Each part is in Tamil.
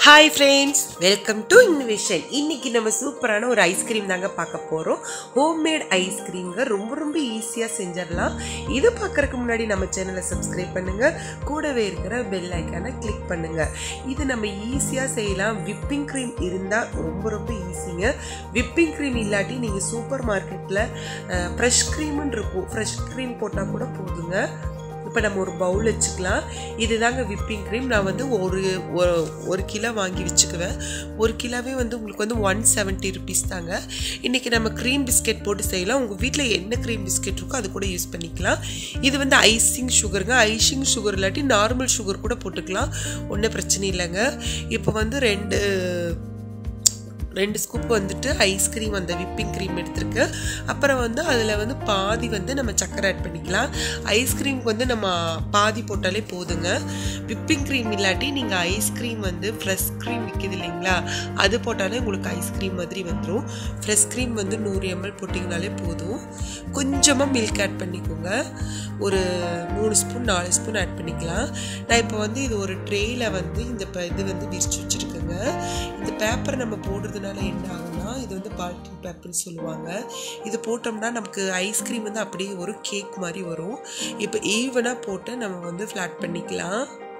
hi friends welcome to innovation இன்னைக்கு நம்ம சூப்பரான ஒரு ஐஸ்கிரீம் தாங்க பார்க்க போகிறோம் ஹோம்மேட் ஐஸ்கிரீம்ங்க ரொம்ப ரொம்ப ஈஸியாக செஞ்சிடலாம் இது பார்க்கறதுக்கு முன்னாடி நம்ம சேனலை சப்ஸ்கிரைப் பண்ணுங்க கூடவே இருக்கிற பெல் ஐக்கானை கிளிக் பண்ணுங்க இது நம்ம ஈஸியாக செய்யலாம் விப்பிங் க்ரீம் இருந்தால் ரொம்ப ரொம்ப ஈஸிங்க விப்பிங் க்ரீம் இல்லாட்டி நீங்கள் சூப்பர் மார்க்கெட்டில் ஃப்ரெஷ் க்ரீம்னு இருக்கும் ஃப்ரெஷ் க்ரீம் போட்டால் கூட போதுங்க இப்போ நம்ம ஒரு பவுல் வச்சுக்கலாம் இதுதாங்க விப்பிங் க்ரீம் நான் வந்து ஒரு ஒரு- ஒரு கிலோ வாங்கி வச்சுக்குவேன் ஒரு கிலோவே வந்து உங்களுக்கு வந்து ஒன் செவன்ட்டி ருபீஸ் தாங்க இன்றைக்கி நம்ம க்ரீம் பிஸ்கெட் போட்டு செய்யலாம் உங்கள் வீட்டில் என்ன க்ரீம் பிஸ்கெட் இருக்கோ அது கூட யூஸ் பண்ணிக்கலாம் இது வந்து ஐசிங் சுகருங்க ஐசிங் சுகர் இல்லாட்டி நார்மல் சுகர் கூட போட்டுக்கலாம் ஒன்றும் பிரச்சனை இல்லைங்க இப்போ வந்து ரெண்டு ரெண்டு ஸ்கூப் வந்துட்டு ஐஸ்கிரீம் அந்த விப்பிங் க்ரீம் எடுத்திருக்கு அப்புறம் வந்து அதில் வந்து பாதி வந்து நம்ம சக்கரை ஆட் பண்ணிக்கலாம் ஐஸ்கிரீம்க்கு வந்து நம்ம பாதி போட்டாலே போதுங்க விப்பிங் க்ரீம் இல்லாட்டி நீங்கள் ஐஸ்கிரீம் வந்து ஃப்ரெஷ் க்ரீம் விற்கிது இல்லைங்களா அது போட்டாலே உங்களுக்கு ஐஸ்கிரீம் மாதிரி வந்துடும் ஃப்ரெஷ் க்ரீம் வந்து நூறு எம்எல் போட்டிங்கனாலே போதும் கொஞ்சமாக மில்க் ஆட் பண்ணிக்கோங்க ஒரு மூணு ஸ்பூன் நாலு ஸ்பூன் ஆட் பண்ணிக்கலாம் நான் இப்போ வந்து இது ஒரு ட்ரேயில் வந்து இந்த ப- இது வந்து விரிச்சு வச்சுருக்கேங்க இந்த பேப்பர் நம்ம போடுறதுனால என்ன ஆகும்னா இது வந்து பால்டின் பேப்பர்னு சொல்லுவாங்க இது போட்டோம்னா நமக்கு ஐஸ்கிரீம் வந்து அப்படியே ஒரு கேக் மாதிரி வரும் இப்போ ஈவனாக போட்டு நம்ம வந்து ஃப்ளாட் பண்ணிக்கலாம்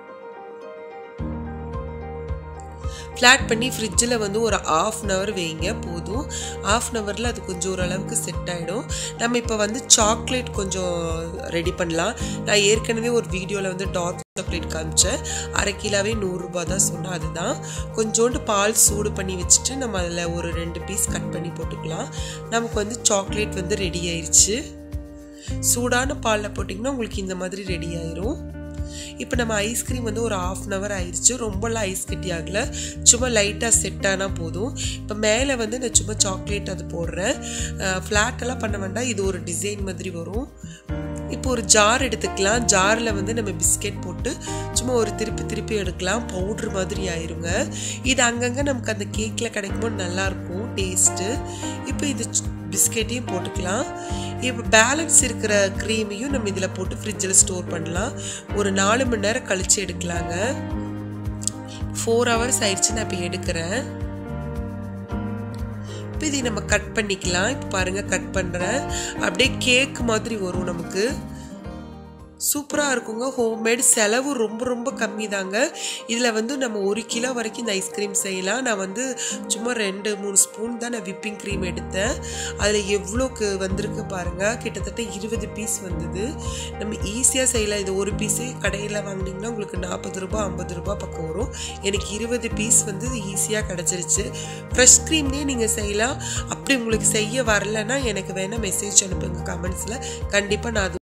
ஃப்ளாட் பண்ணி ஃப்ரிட்ஜில் வந்து ஒரு ஆஃப் அன் ஹவர் வைங்க போதும் ஆஃப் அன் ஹவரில் அது கொஞ்சம் ஓரளவுக்கு செட் ஆகிடும் நம்ம இப்போ வந்து சாக்லேட் கொஞ்சம் ரெடி பண்ணலாம் நான் ஏற்கனவே ஒரு வீடியோவில் வந்து டார்க் சாக்லேட் காமிச்சேன் அரை கிலோவே நூறுரூபா தான் சொன்னேன் அதுதான் கொஞ்சோண்டு பால் சூடு பண்ணி வச்சுட்டு நம்ம அதில் ஒரு ரெண்டு பீஸ் கட் பண்ணி போட்டுக்கலாம் நமக்கு வந்து சாக்லேட் வந்து ரெடி ஆயிடுச்சு சூடான பாலில் போட்டிங்கன்னா உங்களுக்கு இந்த மாதிரி ரெடி ஆயிரும் இப்போ நம்ம ஐஸ்கிரீம் வந்து ஒரு ஆஃப் அன் ஹவர் ஆயிடுச்சு ரொம்பலாம் ஐஸ் கட்டி ஆகல சும்மா லைட்டாக செட் ஆனால் போதும் இப்போ மேலே வந்து நான் சும்மா சாக்லேட் அது போடுறேன் ஃப்ளாட்டெல்லாம் பண்ண வேண்டாம் இது ஒரு டிசைன் மாதிரி வரும் இப்போ ஒரு ஜார் எடுத்துக்கலாம் ஜாரில் வந்து நம்ம பிஸ்கெட் போட்டு சும்மா ஒரு திருப்பி திருப்பி எடுக்கலாம் பவுட்ரு மாதிரி ஆயிருங்க இது அங்கங்கே நமக்கு அந்த கேக்கில் கிடைக்கும்போது நல்லாயிருக்கும் டேஸ்ட்டு இப்போ இது பிஸ்கெட்டையும் போட்டுக்கலாம் இப்போ பேலன்ஸ் இருக்கிற க்ரீமையும் நம்ம இதில் போட்டு ஃப்ரிட்ஜில் ஸ்டோர் பண்ணலாம் ஒரு நாலு மணி நேரம் கழித்து எடுக்கலாங்க ஃபோர் ஹவர்ஸ் ஆயிடுச்சு நான் இப்போ எடுக்கிறேன் இப்போ இதை நம்ம கட் பண்ணிக்கலாம் இப்போ பாருங்கள் கட் பண்ணுறேன் அப்படியே கேக் மாதிரி வரும் நமக்கு சூப்பராக இருக்குங்க ஹோம்மேட் செலவு ரொம்ப ரொம்ப கம்மி தாங்க இதில் வந்து நம்ம ஒரு கிலோ வரைக்கும் இந்த ஐஸ்கிரீம் செய்யலாம் நான் வந்து சும்மா ரெண்டு மூணு ஸ்பூன் தான் நான் விப்பிங் க்ரீம் எடுத்தேன் அதில் எவ்வளோக்கு வந்திருக்கு பாருங்கள் கிட்டத்தட்ட இருபது பீஸ் வந்தது நம்ம ஈஸியாக செய்யலாம் இது ஒரு பீஸே கடையில் வாங்கினீங்கன்னா உங்களுக்கு நாற்பது ரூபா ஐம்பது ரூபா பக்கம் வரும் எனக்கு இருபது பீஸ் வந்து ஈஸியாக கிடச்சிருச்சு ஃப்ரெஷ் க்ரீம்லேயே நீங்கள் செய்யலாம் அப்படி உங்களுக்கு செய்ய வரலன்னா எனக்கு வேணால் மெசேஜ் அனுப்புங்க கமெண்ட்ஸில் கண்டிப்பாக நான் அது